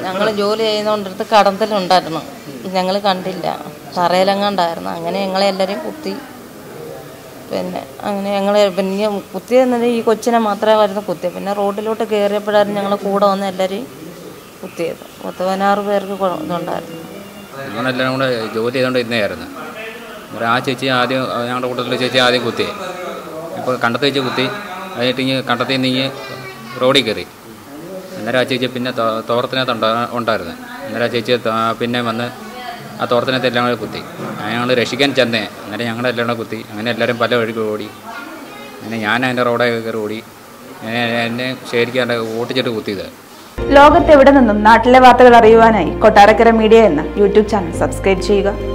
ഞങ്ങൾ ജോലി ചെയ്യുന്നോണ്ടിടത്ത് കടന്തലുണ്ടായിരുന്നു ഞങ്ങൾ കണ്ടില്ല തറയിലെങ്ങാണ്ടായിരുന്നു അങ്ങനെ ഞങ്ങളെ എല്ലാവരെയും കുത്തി പിന്നെ അങ്ങനെ ഞങ്ങൾ പിന്നെ കുത്തിയെന്നത് ഈ കൊച്ചിനെ മാത്രമായിരുന്നു കുത്തിയത് പിന്നെ റോഡിലോട്ട് കയറിയപ്പോഴായിരുന്നു ഞങ്ങൾ കൂടെ വന്ന് എല്ലാവരെയും കുത്തിയത് പത്ത് പതിനാറ് പേർക്ക് കൊ- ഇതുണ്ടായിരുന്നു ഞങ്ങളെല്ലാം കൂടെ ജോലി ചെയ്തുകൊണ്ട് ഇരുന്നതായിരുന്നു അന്നേരം ആ ചേച്ചി ആദ്യം ഞങ്ങളുടെ കൂട്ടത്തിലെ ചേച്ചി ആദ്യം കുത്തി ഇപ്പോൾ കണ്ടത്ത് വെച്ച് കുത്തി കഴിഞ്ഞിട്ട് ഇങ്ങനെ കണ്ടത്തിൽ നിന്ന് ഇങ്ങ് റോഡിൽ കയറി അന്നേരം ആ ചേച്ചി പിന്നെ തോ- തോർത്തിനകത്ത് ഉണ്ടാ ഉണ്ടായിരുന്നു അന്നേരം ആ ചേച്ചി ത- പിന്നെ വന്ന് ആ തോർത്തിനകത്ത് എല്ലാം കൂടെ കുത്തി അങ്ങനെ ഞങ്ങൾ രക്ഷിക്കാൻ ചെന്നേ അന്നേരം ഞങ്ങളെല്ലാം കൂടെ കുത്തി അങ്ങനെ എല്ലാവരും പല വഴിക്ക് ഓടി അങ്ങനെ ഞാൻ അതിൻ്റെ റോഡെ കയറി ഓടി അങ്ങനെ എന്നെ ശരിക്കും ഓട്ടിച്ചിട്ട് കുത്തിയത് ലോകത്തെവിടെ നിന്നും നാട്ടിലെ വാർത്തകൾ അറിയുവാനായി കൊട്ടാരക്കര മീഡിയ എന്ന യൂട്യൂബ് ചാനൽ സബ്സ്ക്രൈബ് ചെയ്യുക